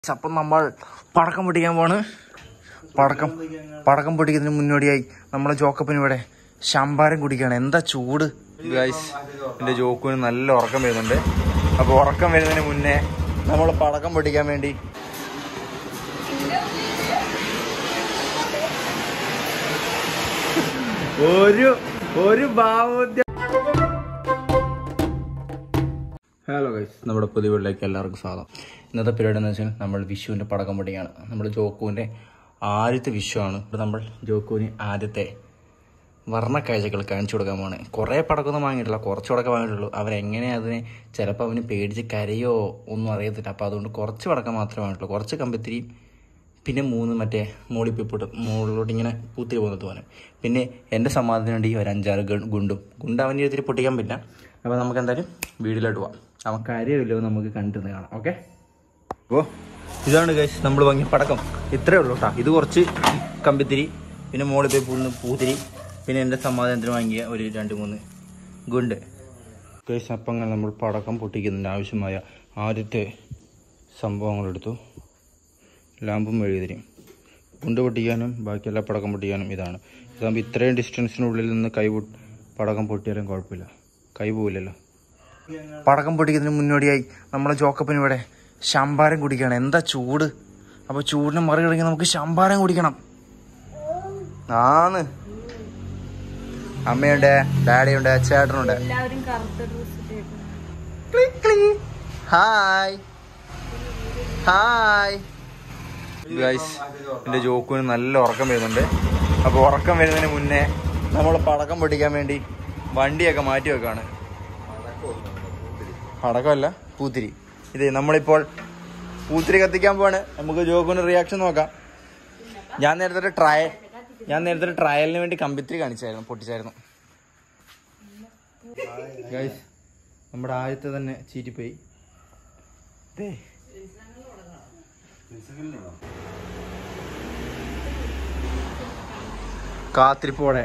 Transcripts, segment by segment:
അപ്പം നമ്മൾ പടക്കം പൊട്ടിക്കാൻ പോണ് പടക്കം പടക്കം പൊട്ടിക്കുന്നതിന് മുന്നോടിയായി നമ്മളെ ജോക്കപ്പിന് ഇവിടെ ശമ്പാരം കുടിക്കുകയാണ് എന്താ ചൂട് ഗൈസ് എന്റെ ജോക്കുവിന് നല്ല ഉറക്കം വരുന്നുണ്ട് അപ്പൊ ഉറക്കം വരുന്നതിന് മുന്നേ നമ്മൾ പടക്കം പൊട്ടിക്കാൻ വേണ്ടി ഒരു ഒരു ഭാവോദ്യ ഹലോ ഗൈസ് നമ്മുടെ പുതിയ വീട്ടിലേക്ക് എല്ലാവർക്കും സ്വാഗതം ഇന്നത്തെ പരിപാടി എന്ന് വെച്ചാൽ നമ്മൾ വിഷുവിൻ്റെ പടക്കം പൊടിയാണ് നമ്മൾ ജോക്കുവിൻ്റെ ആദ്യത്തെ വിഷുവാണ് ഇവിടെ നമ്മൾ ജോക്കുവിന് ആദ്യത്തെ വർണ്ണ കാഴ്ചകൾ കാണിച്ചു കൊടുക്കാൻ പോവാണ് കുറേ പടക്കമൊന്നും വാങ്ങിയിട്ടില്ല കുറച്ച് പടക്കം വാങ്ങിയിട്ടുള്ളൂ അവരെങ്ങനെ അതിനെ ചിലപ്പോൾ അവന് പേടിച്ച് കരയോ ഒന്നും അറിയത്തില്ല അപ്പോൾ അതുകൊണ്ട് കുറച്ച് പടക്കം മാത്രമേ വാങ്ങിയിട്ടുള്ളൂ കുറച്ച് കമ്പത്തിരിയും പിന്നെ മൂന്ന് മറ്റേ മോളി പിപ്പിട്ട് മുകളിലോട്ട് ഇങ്ങനെ പൂത്തി പോകുന്നത് പോലെ പിന്നെ എൻ്റെ സമാധാനം വേണ്ടി ഒരു അഞ്ചാറ് ഗ- ഗുണ്ടും ഗുണ്ട് അവൻ്റെ ഇതിൽ പൊട്ടിക്കാൻ പറ്റില്ല അപ്പോൾ നമുക്ക് എന്തായാലും വീട്ടിലോട്ട് പോവാം അവൻ കാര്യമില്ലോ നമുക്ക് കണ്ടിരുന്ന് കാണാം ഓക്കെ ഓ ഇതാണ് ഗൈസ് നമ്മൾ വാങ്ങിയ പടക്കം ഇത്രേ ഉള്ളൂ കേട്ടോ ഇത് കുറച്ച് കമ്പിത്തിരി പിന്നെ മോളിൽ പോയി പൂന്ന് പൂത്തിരി പിന്നെ എൻ്റെ സമാധാനത്തിന് വാങ്ങിയ ഒരു രണ്ട് മൂന്ന് ഗുണ്ട് ഗൈസ് അപ്പം അങ്ങനെ നമ്മൾ പടക്കം പൊട്ടിക്കുന്നതിന് ആവശ്യമായ ആദ്യത്തെ സംഭവങ്ങളെടുത്തു ലാമ്പും മെഴുകുതിരിയും ഗുണ്ട് പൊട്ടിക്കാനും ബാക്കി എല്ലാ പടക്കം പൊട്ടിക്കാനും ഇതാണ് ഇതാകുമ്പോൾ ഇത്രയും ഡിസ്റ്റൻസിനുള്ളിൽ നിന്ന് കൈ പൊ- പടക്കം പൊട്ടിയാലും കുഴപ്പമില്ല കൈ പോവില്ലല്ലോ പടക്കം പൊട്ടിക്കുന്നതിന് മുന്നോടിയായി നമ്മളെ ജോക്കപ്പിന് ഇവിടെ ശമ്പാരം കുടിക്കുകയാണ് എന്താ ചൂട് അപ്പോൾ ചൂടിനെ മറികടങ്ങി നമുക്ക് ശമ്പാരം കുടിക്കണം ആന്ന് അമ്മയുണ്ട് ഡാഡിയുണ്ട് ചേട്ടനുണ്ട് എല്ലാവരും കറുത്ത ഡ്രസ് ഇട്ടേക്കുന്നു ഹായ് ഹായ് ഗൈസ് എൻ്റെ ജോക്കുവിന് നല്ല ഉറക്കം വരുന്നുണ്ട് അപ്പോൾ ഉറക്കം വരുന്നതിന് മുന്നേ നമ്മൾ പടക്കം പൊട്ടിക്കാൻ വേണ്ടി വണ്ടിയൊക്കെ മാറ്റി വെക്കാണ് പടക്കമല്ല പൂത്തിരി ഇത് നമ്മളിപ്പോൾ പൂത്തിരി കത്തിക്കാൻ പോവാണ് നമുക്ക് ജോക്കുവിന് റിയാക്ഷൻ നോക്കാം ഞാൻ നേരത്തെ ഒരു ട്രയൽ ഞാൻ നേരത്തെ ഒരു ട്രയലിന് വേണ്ടി കമ്പിത്തിരി കാണിച്ചായിരുന്നു പൊട്ടിച്ചായിരുന്നു ഗൈസ് നമ്മുടെ ആദ്യത്തെ തന്നെ ചീറ്റിപ്പോയി ദേ. കാത്തിരിപ്പോടെ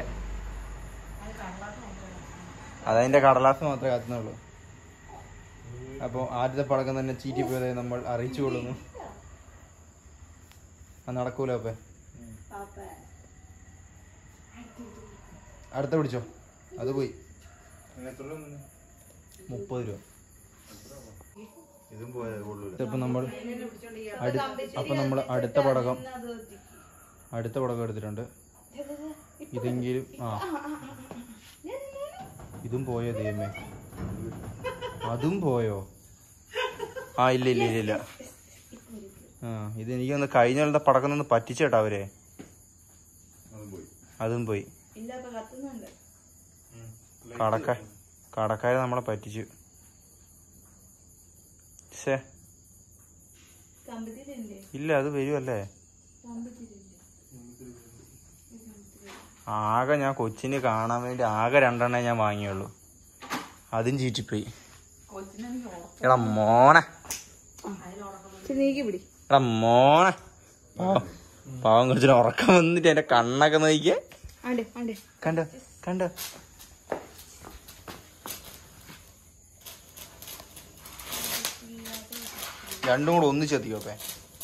അതതിന്റെ കടലാസ് മാത്രമേ കത്തുന്നുള്ളൂ അപ്പോൾ ആദ്യത്തെ പടക്കം തന്നെ ചീറ്റിപ്പോയതായി നമ്മൾ അറിയിച്ചു കൊള്ളുന്നു അത് നടക്കൂല അപ്പേ അടുത്ത പിടിച്ചോ അത് പോയി മുപ്പത് രൂപ ഇപ്പൊ നമ്മൾ അടു- അപ്പൊ നമ്മൾ അടുത്ത പടക്കം അടുത്ത പടക്കം എടുത്തിട്ടുണ്ട് ഇതെങ്കിലും ആ ഇതും പോയോ ദൈവമേ അതും പോയോ ആ ഇല്ല ഇല്ല ഇല്ല ഇല്ല ആ ഇത് എനിക്കൊന്ന് കഴിഞ്ഞ കൊല്ലത്തെ പടക്കം നിന്ന് പറ്റിച്ചേട്ടാ അവരെ അതും പോയി ഇല്ല ഇപ്പൊ കത്തുന്നുണ്ട് കടക്ക കടക്കാര് നമ്മളെ പറ്റിച്ചു ശേ കമ്പത്തിരില്ലേ ഇല്ല അത് വരുമല്ലേ കമ്പത്തിരില്ലേ ആകെ ഞാൻ കൊച്ചിന് കാണാൻ വേണ്ടി ആകെ രണ്ടെണ്ണേ ഞാൻ വാങ്ങിയുള്ളൂ അതും ചീറ്റിപ്പോയി എടാ മോനെ നീക്കി പിടി എടാ മോനെ പാവം പാവം കൊച്ചിന് ഉറക്കം വന്നിട്ട് എന്റെ കണ്ണൊക്കെ നോക്കിയേ ആണ്ടേ ആണ്ടേ കണ്ടോ കണ്ടോ രണ്ടും കൂടെ ഒന്നിച്ചെത്തിക്കോ അപ്പേ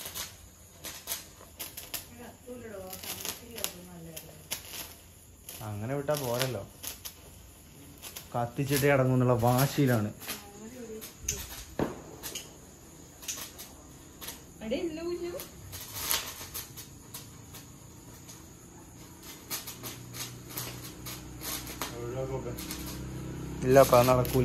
അങ്ങനെ വിട്ടാ പോരല്ലോ കത്തിച്ചിട്ടേ അടങ്ങുന്നുള്ള വാശിയിലാണ് അടേ ഇല്ല കുഞ്ഞു ഇല്ല അപ്പൊ അത് നടക്കൂല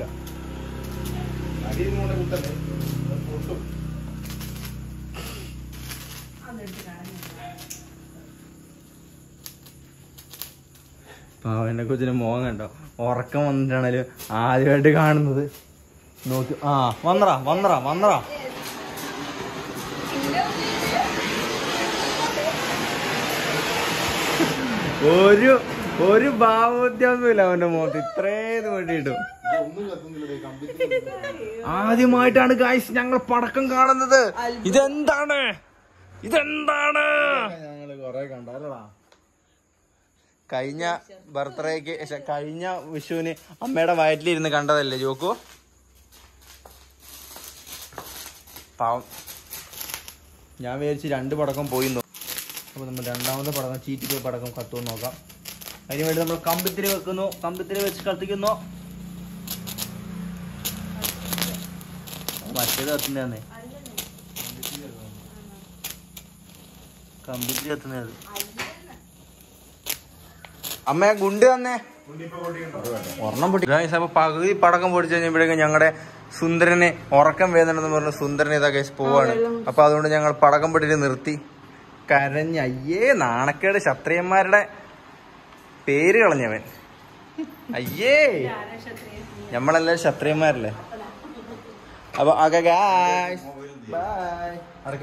പാവന്റെ കൊച്ചിന് മോഹം കണ്ടോ ഉറക്കം വന്നിട്ടാണേലും ആദ്യമായിട്ട് കാണുന്നത് നോക്കി ആ വന്നറാ വന്നറാ വന്നറാ ഒരു ഒരു ഭാവോദ്യമൊന്നുമില്ല അവന്റെ മുഖത്ത് ഇത്രേത് വേണ്ടിയിട്ടു ആദ്യമായിട്ടാണ് ഗായ്സ് ഞങ്ങൾ പടക്കം കാണുന്നത് ഇതെന്താണ് ഇതെന്താണ് ഞങ്ങള് കൊറേ കണ്ടാലടാ കഴിഞ്ഞ ബർത്ത്ഡേക്ക് ശ്ശെ, കഴിഞ്ഞ വിഷുവിന് അമ്മയുടെ വയറ്റിലിരുന്ന് കണ്ടതല്ലേ ജോക്കു പാവം ഞാൻ വിചാരിച്ച് രണ്ട് പടക്കം പോയി അപ്പോൾ നമ്മൾ രണ്ടാമത്തെ പടക്കം ചീറ്റി പോയി പടക്കം കത്തുമെന്ന് നോക്കാം അതിന് വേണ്ടി നമ്മൾ കമ്പിത്തിരി വെക്കുന്നു കമ്പിത്തിരി വെച്ച് കത്തിക്കുന്നു മറ്റേത് കത്തുന്നതാന്നേ കമ്പിത്തിരി കത്തുന്നത് അമ്മ ഗുണ്ട് തന്നെ ഒരെണ്ണം പൊട്ടി ഗൈസ് അപ്പൊ പകുതി പടക്കം പൊടിച്ചു കഴിഞ്ഞപ്പോഴേക്കും ഞങ്ങളുടെ സുന്ദരനെ ഉറക്കം വേദന പറഞ്ഞ സുന്ദരൻ ഇതാ ഗൈസ് പോവാണ് അപ്പൊ അതുകൊണ്ട് ഞങ്ങൾ പടക്കം പൊട്ടിട്ട് നിർത്തി കരഞ്ഞ് അയ്യേ നാണക്കേട് ക്ഷത്രിയന്മാരുടെ പേര് കളഞ്ഞവൻ അയ്യേ നമ്മളെല്ലാരും ക്ഷത്രിയന്മാരല്ലേ അപ്പൊ ബൈ